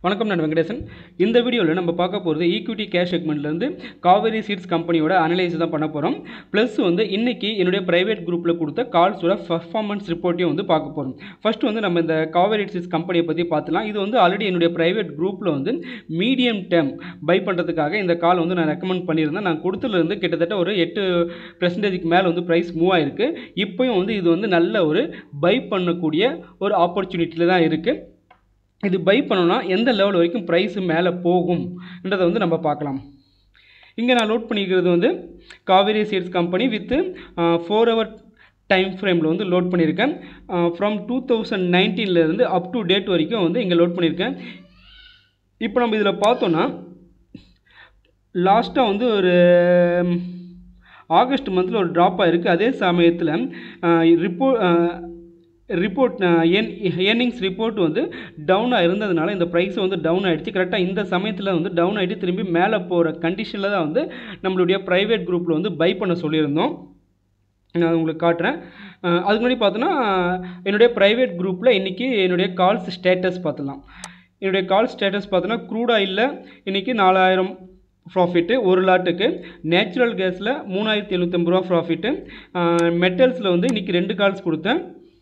வணக்கம் நான் வெங்கடேசன் இந்த வீடியோவில் நம்ம பார்க்க போகிறது ஈக்விட்டி கேஷ் செக்மெண்ட்லேருந்து காவேரி சீட்ஸ் கம்பெனியோட அனலைஸ் தான் பண்ண போகிறோம் ப்ளஸ் வந்து இன்னைக்கு என்னுடைய ப்ரைவேட் குரூப்பில் கொடுத்த கால்ஸோட பர்ஃபார்மன்ஸ் ரிப்போர்ட்டையும் வந்து பார்க்க போகிறோம் ஃபர்ஸ்ட் வந்து நம்ம இந்த காவேரி சீட்ஸ் கம்பெனியை பற்றி பார்த்துலாம் இது வந்து ஆல்ரெடி என்னுடைய ப்ரைவேட் குரூப்பில் வந்து மீடியம் டேர்ம் பை பண்ணுறதுக்காக இந்த கால் வந்து நான் ரெக்கமெண்ட் பண்ணியிருந்தேன் நான் கொடுத்துலேருந்து கிட்டத்தட்ட ஒரு எட்டு பெர்சன்டேஜுக்கு மேலே வந்து ப்ரைஸ் மூவ் ஆயிருக்கு இப்போயும் வந்து இது வந்து நல்ல ஒரு பை பண்ணக்கூடிய ஒரு ஆப்பர்ச்சுனிட்டியில் தான் இருக்குது இது பை பண்ணோன்னா எந்த லெவல் வரைக்கும் ப்ரைஸ் மேலே போகும்ன்றதை வந்து நம்ம பார்க்கலாம் இங்கே நான் லோட் பண்ணிக்கிறது வந்து Kaveri seeds company with four hour time ஃப்ரேமில் வந்து லோட் பண்ணியிருக்கேன் ஃப்ரம் டூ தௌசண்ட் நைன்டீன்லேருந்து அப் டு டேட் வரைக்கும் வந்து இங்கே லோட் பண்ணியிருக்கேன் இப்போ நம்ம இதில் பார்த்தோன்னா லாஸ்ட்டாக வந்து ஒரு ஆகஸ்ட் மந்தில் ஒரு ட்ராப் ஆகிருக்கு அதே சமயத்தில் ரிப்போ ரிப்போர்ட் என் ஏர்னிங்ஸ் ரிப்போர்ட் வந்து டவுனாக இருந்ததுனால இந்த ப்ரைஸ் வந்து டவுன் ஆகிடுச்சு கரெக்டாக இந்த சமயத்தில் வந்து டவுன் ஆகிட்டு திரும்பி மேலே போகிற கண்டிஷனில் தான் வந்து நம்மளுடைய ப்ரைவேட் குரூப்பில் வந்து பை பண்ண சொல்லியிருந்தோம் நான் உங்களுக்கு காட்டுறேன் அதுக்கு முன்னாடி பார்த்தோன்னா என்னுடைய ப்ரைவேட் குரூப்பில் இன்றைக்கி என்னுடைய கால்ஸ் ஸ்டேட்டஸ் பார்த்துலாம் என்னுடைய கால் ஸ்டேட்டஸ் பார்த்தோன்னா க்ரூட் ஆயிலில் இன்றைக்கி நாலாயிரம் ப்ராஃபிட்டு ஒரு லாட்டுக்கு நேச்சுரல் கேஸில் மூணாயிரத்தி எழுநூற்றம்பது ரூபா ப்ராஃபிட்டு மெட்டல்ஸில் வந்து இன்றைக்கி ரெண்டு கால்ஸ் கொடுத்தேன்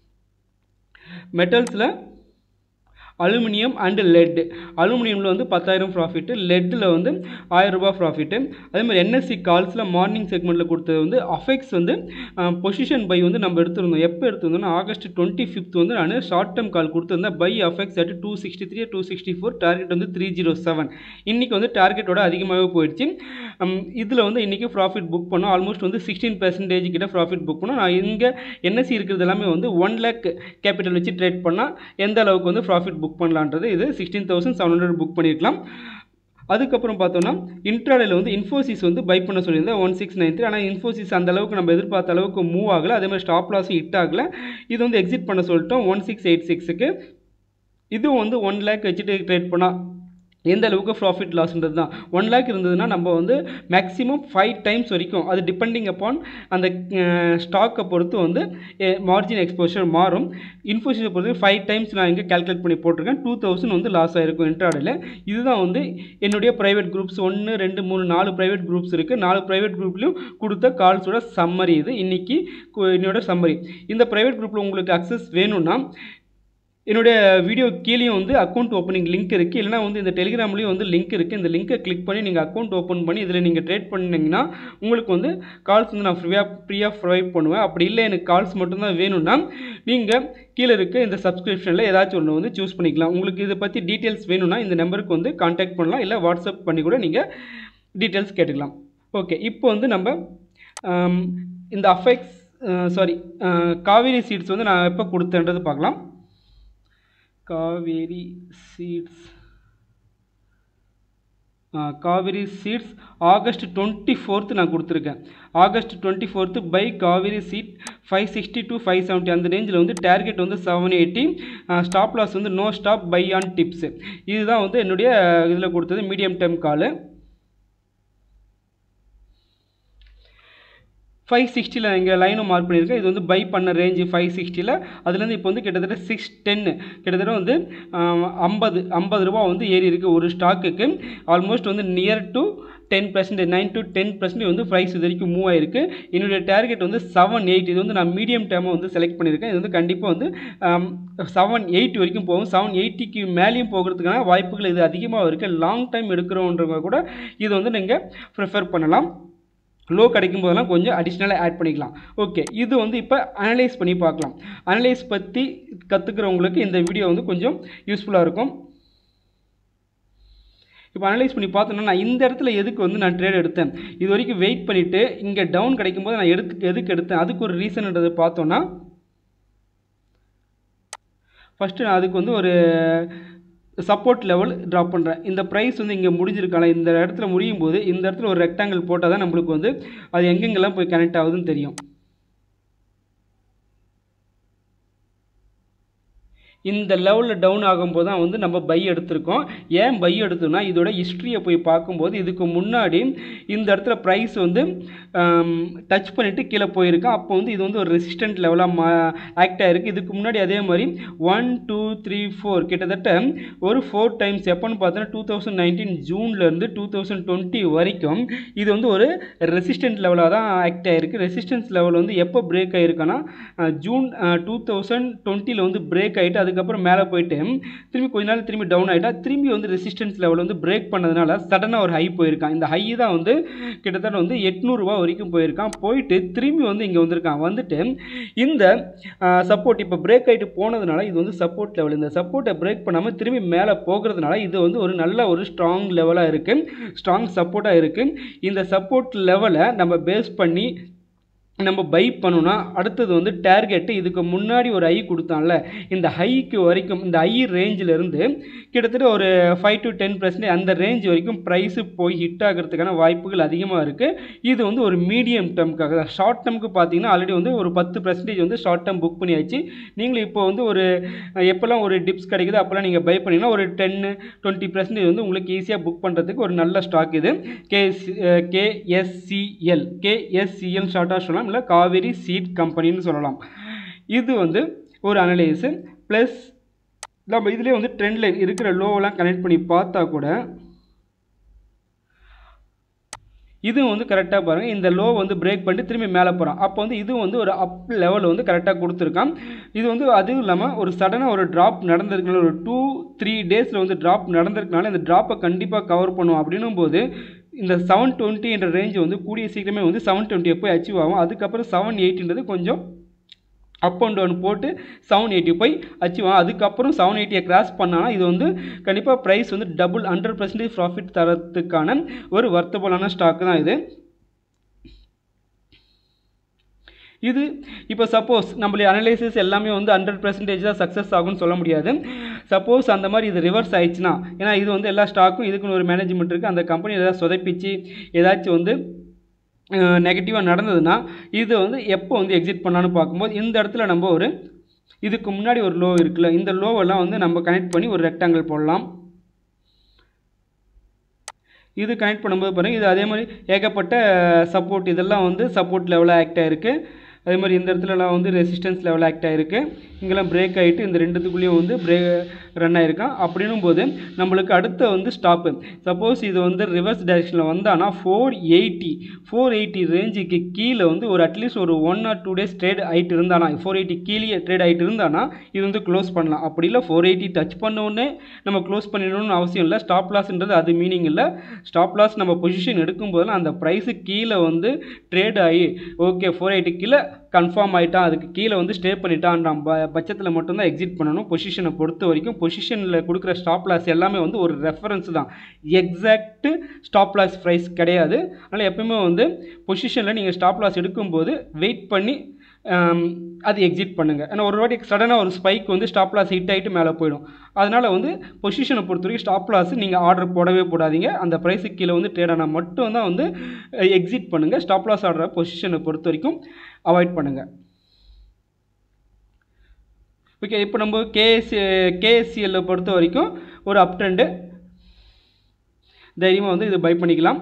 மெட்டல்ஸில் அலுமினியம் அண்டு லெட் அலுமினியமில் வந்து பத்தாயிரம் ப்ராஃபிட்டு லெட்டில் வந்து ஆயிரம் ரூபாய் ப்ராஃபிட்டு அதே மாதிரி என்எஸ்சி கால்ஸில் மார்னிங் செக்மெண்ட்டில் கொடுத்தது வந்து அஃபெக்ட்ஸ் வந்து பொசிஷன் பை வந்து நம்ம எடுத்திருந்தோம் எப்போ எடுத்திருந்தோம்னா ஆகஸ்ட் டுவெண்ட்டி ஃபிஃப்த் வந்து நான் ஷார்ட் டேர்ம் கால் கொடுத்துருந்தேன் buy affects at two sixty three two sixty four target வந்து த்ரீ ஜீரோ செவன் இன்றைக்கி வந்து டார்கெட்டோட அதிகமாகவே போயிடுச்சு இதில் வந்து இன்றைக்கி ப்ராஃபிட் புக் பண்ணோம் ஆல்மோஸ்ட் வந்து சிக்ஸ்டீன் பர்சன்டேஜ் கிட்ட ப்ராஃபிட் புக் பண்ணோம் நான் இங்கே என்எஸ்சி இருக்கிறது எல்லாமே வந்து ஒன் லேக் கேபிட்டல் வச்சு ட்ரேட் பண்ணால் எந்த அளவுக்கு வந்து ப்ராஃபிட் புக் பண்ணலான்றது இது sixteen thousand seven hundred book பண்ணியிருக்கலாம் அதுக்கப்புறம் பார்த்தோன்னா இன்ட்ராடேல வந்து இன்ஃபோசிஸ் வந்து பை பண்ண சொல்லியிருந்தேன் ஒன் சிக்ஸ் நைன் த்ரீ ஆனால் இன்ஃபோசிஸ் அந்த அளவுக்கு நம்ம எதிர்பார்த்த அளவுக்கு மூவ் ஆகலை அதே மாதிரி ஸ்டாப் லாஸும் ஹிட் ஆகலை இது வந்து எக்ஸிட் பண்ண சொல்லிட்டோம் ஒன் சிக்ஸ் எயிட் சிக்ஸுக்கு இதுவும் வந்து ஒன் லேக் வச்சுட்டு ட்ரேட் பண்ணால் எந்த அளவுக்கு ப்ராஃபிட் லாஸ்ன்றது தான் ஒன் லேக் இருந்ததுன்னா நம்ம வந்து மேக்ஸிமம் ஃபைவ் டைம்ஸ் வரைக்கும் அது டிபெண்டிங் அப்பான் அந்த ஸ்டாக்கை பொறுத்து வந்து மார்ஜின் எக்ஸ்போஷர் மாறும் இன்ஃபோசிஸை பொறுத்து ஃபைவ் டைம்ஸ் நான் இங்கே கேல்குலேட் பண்ணி போட்டிருக்கேன் டூ தௌசண்ட் வந்து லாஸ் ஆகிருக்கும் இன்ட்ராடில் இதுதான் வந்து என்னுடைய ப்ரைவேட் குரூப்ஸ் ஒன்று ரெண்டு மூணு நாலு ப்ரைவேட் குரூப்ஸ் இருக்குது நாலு ப்ரைவேட் குரூப்லையும் கொடுத்த கால்ஸோட சம்மரி இது இன்றைக்கி என்னோட சம்மரி இந்த ப்ரைவேட் குரூப்பில் உங்களுக்கு அக்சஸ் வேணும்னா என்னுடைய வீடியோ கீழேயும் வந்து அக்கௌண்ட் ஓப்பனிங் லிங்க் இருக்குது இல்லைனா வந்து இந்த டெலிகிராம்லேயும் வந்து லிங்க் இருக்குது இந்த லிங்க்கை கிளிக் பண்ணி நீங்கள் அக்கௌண்ட் ஓப்பன் பண்ணி இதில் நீங்கள் ட்ரேட் பண்ணிங்கன்னா உங்களுக்கு வந்து கால்ஸ் வந்து நான் ஃப்ரீயாக ஃப்ரீயாக ப்ரொவைட் பண்ணுவேன் அப்படி இல்லை எனக்கு கால்ஸ் மட்டும்தான் வேணும்னா நீங்கள் கீழே இருக்க இந்த சப்ஸ்கிரிப்ஷனில் ஏதாச்சும் ஒன்று வந்து சூஸ் பண்ணிக்கலாம் உங்களுக்கு இதை பற்றி டீட்டெயில்ஸ் வேணும்னா இந்த நம்பருக்கு வந்து காண்டாக்ட் பண்ணலாம் இல்லை வாட்ஸ்அப் பண்ணி கூட நீங்கள் டீட்டெயில்ஸ் கேட்டுக்கலாம் ஓகே இப்போ வந்து நம்ம இந்த அஃபெக்ட்ஸ் சாரி காவேரி சீட்ஸ் வந்து நான் எப்போ கொடுத்தேன்றது பார்க்கலாம் Kaveri seeds Kaveri seeds August twenty fourth நான் கொடுத்துருக்கேன் August twenty fourth buy Kaveri seed five sixty to five seventy அந்த ரேஞ்சில் வந்து டார்கெட் வந்து செவன் எயிட்டி ஸ்டாப் லாஸ் வந்து no stop buy on dips இதுதான் வந்து என்னுடைய இதில் கொடுத்தது மீடியம் டைம் காலு ஃபைவ் சிக்ஸ்டியில் இங்கே லைனும் மார்க் பண்ணியிருக்கேன் இது வந்து பை பண்ண ரேஞ்சு ஃபைவ் சிக்ஸ்டியில் அதுலேருந்து இப்போ வந்து கிட்டத்தட்ட சிக்ஸ் டென்னு கிட்டத்தட்ட வந்து ஐம்பது ஐம்பது ரூபா வந்து ஏறி இருக்குது ஒரு ஸ்டாக்குக்கு ஆல்மோஸ்ட் வந்து near to ten percentage nine to ten percentage வந்து ப்ரைஸ் இது வரைக்கும் மூவ் ஆயிருக்கு என்னுடைய டார்கெட் வந்து செவன் எயிட் இது வந்து நான் மீடியம் டேமாக வந்து செலக்ட் பண்ணியிருக்கேன் இது வந்து கண்டிப்பாக வந்து செவன் எயிட் வரைக்கும் போகும் செவன் எயிட்டிக்கு மேலேயும் போகிறதுக்கான வாய்ப்புகள் இது அதிகமாக இருக்குது லாங் டைம் எடுக்கிறோன்றவங்க கூட இது வந்து நீங்கள் ப்ரிஃபர் பண்ணலாம் லோ கிடைக்கும் போதெல்லாம் கொஞ்சம் அடிஷ்னலாக ஆட் பண்ணிக்கலாம் ஓகே இது வந்து இப்போ அனலைஸ் பண்ணி பார்க்கலாம் அனலைஸ் பற்றி கற்றுக்கிறவங்களுக்கு இந்த வீடியோ வந்து கொஞ்சம் யூஸ்ஃபுல்லாக இருக்கும் இப்போ அனலைஸ் பண்ணி பார்த்தோன்னா நான் இந்த இடத்துல எதுக்கு வந்து நான் ட்ரேட் எடுத்தேன் இது வரைக்கும் வெயிட் பண்ணிவிட்டு இங்கே டவுன் கிடைக்கும் போது நான் எடுத்து எதுக்கு எடுத்தேன் அதுக்கு ஒரு ரீசன்ன்றது பார்த்தோன்னா ஃபஸ்ட்டு நான் அதுக்கு வந்து ஒரு சப்போர்ட் லெவல் ட்ராப் பண்ணுறேன் இந்த ப்ரைஸ் வந்து இங்கே முடிஞ்சிருக்கால இந்த இடத்துல முடியும் போது இந்த இடத்துல ஒரு ரெக்டாங்கிள் போட்டால் தான் நம்மளுக்கு வந்து அது எங்கெங்கெல்லாம் போய் கனெக்ட் ஆகுதுன்னு தெரியும் இந்த லெவலில் டவுன் ஆகும்போது தான் வந்து நம்ம பை எடுத்திருக்கோம் ஏன் பை எடுத்தோம்னா இதோட ஹிஸ்ட்ரியை போய் பார்க்கும்போது இதுக்கு முன்னாடி இந்த இடத்துல ப்ரைஸ் வந்து டச் பண்ணிவிட்டு கீழே போயிருக்கோம் அப்போ வந்து இது வந்து ஒரு ரெசிஸ்டன்ட் லெவலாக மா ஆக்ட் ஆகிருக்கு இதுக்கு முன்னாடி அதே மாதிரி ஒன் டூ த்ரீ ஃபோர் கிட்டத்தட்ட ஒரு ஃபோர் டைம்ஸ் எப்போன்னு பார்த்தோன்னா டூ தௌசண்ட் நைன்டீன் ஜூன்லேருந்து டூ தௌசண்ட் டுவெண்ட்டி வரைக்கும் இது வந்து ஒரு ரெசிஸ்டன்ட் லெவலாக தான் ஆக்ட் ஆகிருக்கு ரெசிஸ்டன்ஸ் லெவல் வந்து எப்போ பிரேக் ஆகிருக்குன்னா ஜூன் டூ தௌசண்ட் டுவெண்ட்டியில் வந்து பிரேக் ஆகிட்டு அதுக்கப்புறம் மேலே போயிட்டு திரும்பி கொஞ்ச நாள் திரும்பி டவுன் ஆகிட்டா திரும்பி வந்து ரெசிஸ்டன்ஸ் லெவல் வந்து பிரேக் பண்ணதுனால சடனாக ஒரு ஹை போயிருக்கான் இந்த ஹை தான் வந்து கிட்டத்தட்ட வந்து எட்நூறுரூவா வரைக்கும் போயிருக்கான் போயிட்டு திரும்பி வந்து இங்கே வந்திருக்கான் வந்துட்டு இந்த சப்போர்ட் இப்போ பிரேக் ஆகிட்டு போனதுனால இது வந்து சப்போர்ட் லெவல் இந்த சப்போர்ட்டை பிரேக் பண்ணாமல் திரும்பி மேலே போகிறதுனால இது வந்து ஒரு நல்ல ஒரு ஸ்ட்ராங் லெவலாக இருக்குது ஸ்ட்ராங் சப்போர்ட்டாக இருக்குது இந்த சப்போர்ட் லெவலை நம்ம பேஸ் பண்ணி நம்ம பை பண்ணோன்னா அடுத்தது வந்து டார்கெட்டு இதுக்கு முன்னாடி ஒரு ஐ கொடுத்தான்ல இந்த ஹைக்கு வரைக்கும் இந்த ஐ ரேஞ்சிலேருந்து கிட்டத்தட்ட ஒரு ஃபைவ் டு டென் பர்சன்டேஜ் அந்த ரேஞ்ச் வரைக்கும் ப்ரைஸு போய் ஹிட் ஆகிறதுக்கான வாய்ப்புகள் அதிகமாக இருக்குது இது வந்து ஒரு மீடியம் டேர்முக்காக தான் ஷார்ட் டேர்முக்கு பார்த்தீங்கன்னா ஆல்ரெடி வந்து ஒரு பத்து பர்சன்டேஜ் வந்து ஷார்ட் டேர்ம் புக் பண்ணியாச்சு நீங்களும் இப்போ வந்து ஒரு எப்போல்லாம் ஒரு டிப்ஸ் கிடைக்குதோ அப்போல்லாம் நீங்கள் பை பண்ணிங்கன்னா ஒரு டென்னு டுவெண்ட்டி பர்சன்டேஜ் வந்து உங்களுக்கு ஈஸியாக புக் பண்ணுறதுக்கு ஒரு நல்ல ஸ்டாக் இது கேஎஸ் கேஎஸ்சிஎல் கேஎஸ்சிஎல் ஷார்ட்டாக சொல்லலாம் இல்லை காவேரி சீட் கம்பெனின்னு சொல்லலாம் இது வந்து ஒரு அனலைஸு ப்ளஸ் நம்ம இதிலே வந்து ட்ரெண்ட் லைன் இருக்கிற லோவெல்லாம் கனெக்ட் பண்ணி பார்த்தா கூட இதுவும் வந்து கரெக்டாக பாருங்கள் இந்த லோ வந்து பிரேக் பண்ணிட்டு திரும்பி மேலே போகிறான் அப்போ வந்து இது வந்து ஒரு அப் லெவல் வந்து கரெக்டாக கொடுத்துருக்கான் இது வந்து அதுவும் இல்லாமல் ஒரு சடனாக ஒரு ட்ராப் நடந்திருக்கனால ஒரு டூ த்ரீ டேஸில் வந்து ட்ராப் நடந்திருக்கனால இந்த ட்ராப்பை கண்டிப்பாக கவர் பண்ணும் அப்படின்னும் போது இந்த செவன் டுவெண்ட்டி என்ற ரேஞ்ச் வந்து கூடிய சீக்கிரமே வந்து செவன் டுவெண்ட்டியை போய் அச்சீவ் ஆகும் அதுக்கப்புறம் செவன் எயிட்டின்றது கொஞ்சம் அப் அண்ட் டவுன் போட்டு செவன் எயிட்டி போய் அச்சீவ் ஆகும் அதுக்கப்புறம் செவன் எயிட்டியை கிராஸ் பண்ணால் இது வந்து கண்டிப்பாக ப்ரைஸ் வந்து டபுள் ஹண்ட்ரட் பர்சன்டேஜ் ப்ராஃபிட் தரத்துக்கான ஒரு வர்த்தபலான ஸ்டாக் தான் இது இது இப்போ சப்போஸ் நம்மளுடைய அனலைசிஸ் எல்லாமே வந்து ஹண்ட்ரட் பர்சன்டேஜ் தான் சக்ஸஸ் ஆகும்னு சொல்ல முடியாது சப்போஸ் அந்த மாதிரி இது ரிவர்ஸ் ஆயிடுச்சுன்னா ஏன்னா இது வந்து எல்லா ஸ்டாக்கும் இதுக்குன்னு ஒரு மேனேஜ்மெண்ட் இருக்குது அந்த கம்பெனி ஏதாவது சொதப்பிச்சு ஏதாச்சும் வந்து நெகட்டிவாக நடந்ததுன்னா இது வந்து எப்போ வந்து எக்ஸிட் பண்ணலான்னு பார்க்கும்போது இந்த இடத்துல நம்ம ஒரு இதுக்கு முன்னாடி ஒரு லோ இருக்குல்ல இந்த லோவெல்லாம் வந்து நம்ம கனெக்ட் பண்ணி ஒரு ரெக்டாங்கிள் போடலாம் இது கனெக்ட் பண்ணும்போது பாருங்கள் இது அதே மாதிரி ஏகப்பட்ட சப்போர்ட் இதெல்லாம் வந்து சப்போர்ட் லெவலாக ஆக்ட் ஆகிருக்கு அதே மாதிரி இந்த இடத்துலலாம் வந்து ரெசிஸ்டன்ஸ் லெவல் ஆக்ட் ஆகிருக்கு இங்கெல்லாம் பிரேக் ஆகிட்டு இந்த ரெண்டுத்துக்குள்ளேயும் வந்து பிரே ரன் ஆகிருக்கான் அப்படின்னும் போது நம்மளுக்கு அடுத்த வந்து ஸ்டாப்பு சப்போஸ் இது வந்து ரிவர்ஸ் டைரெக்ஷனில் வந்தானா ஃபோர் எயிட்டி ஃபோர் எயிட்டி ரேஞ்சுக்கு கீழே வந்து ஒரு அட்லீஸ்ட் ஒரு one or two days trade ஆகிட்டு இருந்தானா ஃபோர் எயிட்டி கீழே ட்ரேட் ஆகிட்டு இருந்தானா இது வந்து க்ளோஸ் பண்ணலாம் அப்படி இல்லை ஃபோர் எயிட்டி டச் பண்ணோடனே நம்ம க்ளோஸ் பண்ணிடணும்னு அவசியம் இல்லை ஸ்டாப் லாஸ்ன்றது அது மீனிங் இல்லை ஸ்டாப் லாஸ் நம்ம பொசிஷன் எடுக்கும்போதெல்லாம் அந்த ப்ரைஸு கீழே வந்து ட்ரேட் ஆகி ஓகே ஃபோர் எயிட்டி கீழே கன்ஃபார்ம் ஆகிட்டான் அதுக்கு கீழே வந்து ஸ்டே பண்ணிட்டான் ப பட்சத்தில் மட்டும்தான் எக்ஸிட் பண்ணணும் பொசிஷனை பொறுத்த வரைக்கும் பொசிஷனில் கொடுக்குற ஸ்டாப் லாஸ் எல்லாமே வந்து ஒரு ரெஃபரன்ஸ் தான் எக்ஸாக்ட் ஸ்டாப் லாஸ் ப்ரைஸ் கிடையாது அதனால் எப்பயுமே வந்து பொசிஷனில் நீங்கள் ஸ்டாப் லாஸ் எடுக்கும்போது வெயிட் பண்ணி அது எக்ஸிட் பண்ணுங்கள் ஏன்னா ஒரு வாட்டி சடனாக ஒரு ஸ்பைக் வந்து ஸ்டாப் லாஸ் ஹிட் ஆகிட்டு மேலே போயிடும் அதனால் வந்து பொசிஷனை பொறுத்த வரைக்கும் ஸ்டாப் லாஸ் நீங்கள் ஆர்டர் போடவே போடாதீங்க அந்த ப்ரைஸுக்கு கீழே வந்து ட்ரேட் ஆனால் மட்டும் தான் வந்து எக்ஸிட் பண்ணுங்கள் ஸ்டாப் லாஸ் ஆர்டர் பொசிஷனை பொறுத்த வரைக்கும் அவாய்ட் பண்ணுங்கள் ஓகே இப்போ நம்ம கேஎஸ்சி கேஎஸ்சிஎல்லை பொறுத்த வரைக்கும் ஒரு அப் ட்ரெண்டு தைரியமாக வந்து இது பை பண்ணிக்கலாம்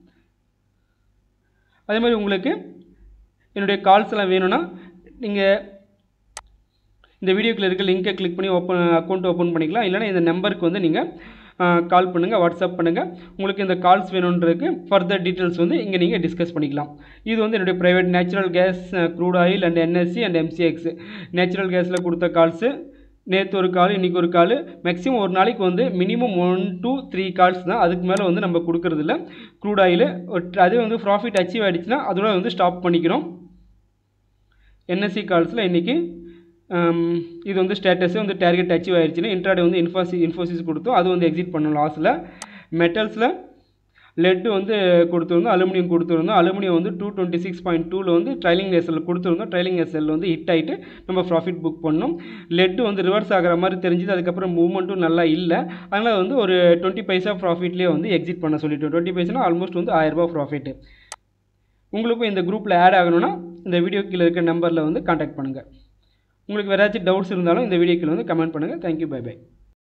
அதே மாதிரி உங்களுக்கு என்னுடைய கால்ஸ் எல்லாம் வேணும்னா நீங்கள் இந்த வீடியோக்கில் இருக்க லிங்கை கிளிக் பண்ணி ஓப்பன் அக்கௌண்ட் ஓப்பன் பண்ணிக்கலாம் இல்லைனா இந்த நம்பருக்கு வந்து நீங்கள் கால் பண்ணுங்கள் வாட்ஸ்அப் பண்ணுங்கள் உங்களுக்கு இந்த கால்ஸ் வேணுன்றதுக்கு ஃபர்தர் டீட்டெயில்ஸ் வந்து இங்கே நீங்கள் டிஸ்கஸ் பண்ணிக்கலாம் இது வந்து என்னுடைய private natural gas crude oil and NSC and MCX natural கேஸில் கொடுத்த கால்ஸு நேற்று ஒரு கால் இன்றைக்கி ஒரு கால் மேக்ஸிமம் ஒரு நாளைக்கு வந்து minimum one two three calls தான் அதுக்கு மேலே வந்து நம்ம கொடுக்கறதில்ல க்ரூட் ஆயில் அதே வந்து ப்ராஃபிட் அச்சீவ் ஆகிடுச்சுன்னா அதோட வந்து ஸ்டாப் பண்ணிக்கிறோம் என்எஸ்சி கால்ஸில் இன்றைக்கி இது வந்து ஸ்டேட்டஸே வந்து டார்கெட் அச்சீவ் ஆயிடுச்சுன்னா இன்ட்ராடே வந்து இன்ஃபாசி இன்ஃபோசிஸ் கொடுத்தோம் அது வந்து எக்ஸிட் பண்ணோம் லாஸில் மெட்டல்ஸில் லெட்டு வந்து கொடுத்துருந்தோம் அலுமினியம் கொடுத்துருந்தோம் அலுமினியம் வந்து டூ டுவெண்ட்டி சிக்ஸ் பாயிண்ட் டூவில் வந்து ட்ரைலிங் எஸ்எல் கொடுத்துருந்தோம் ட்ரைலிங் எஸ்எல் வந்து ஹிட் ஆகிட்டு நம்ம ப்ராஃபிட் புக் பண்ணோம் லெட்டு வந்து ரிவர்ஸ் ஆகிற மாதிரி தெரிஞ்சுது அதுக்கப்புறம் மூவ்மெண்ட்டும் நல்லா இல்லை அதனால் வந்து ஒரு டுவெண்ட்டி பைசா ப்ராஃபிட்லேயே வந்து எக்ஸிட் பண்ண சொல்லிட்டோம் டுவெண்ட்டி பைசானா ஆல்மோஸ்ட் வந்து ஆயிரரூபா ப்ராஃபிட்டு உங்களுக்கும் இந்த குரூப்பில் ஆட் ஆகணும்னா இந்த வீடியோ கீழே இருக்க நம்பரில் வந்து காண்டாக்ட் பண்ணுங்கள் உங்களுக்கு வேறு ஏதாச்சும் டவுட்ஸ் இருந்தாலும் இந்த வீடியோக்கில் வந்து கமெண்ட் பண்ணுங்கள் தேங்க்யூ பை பை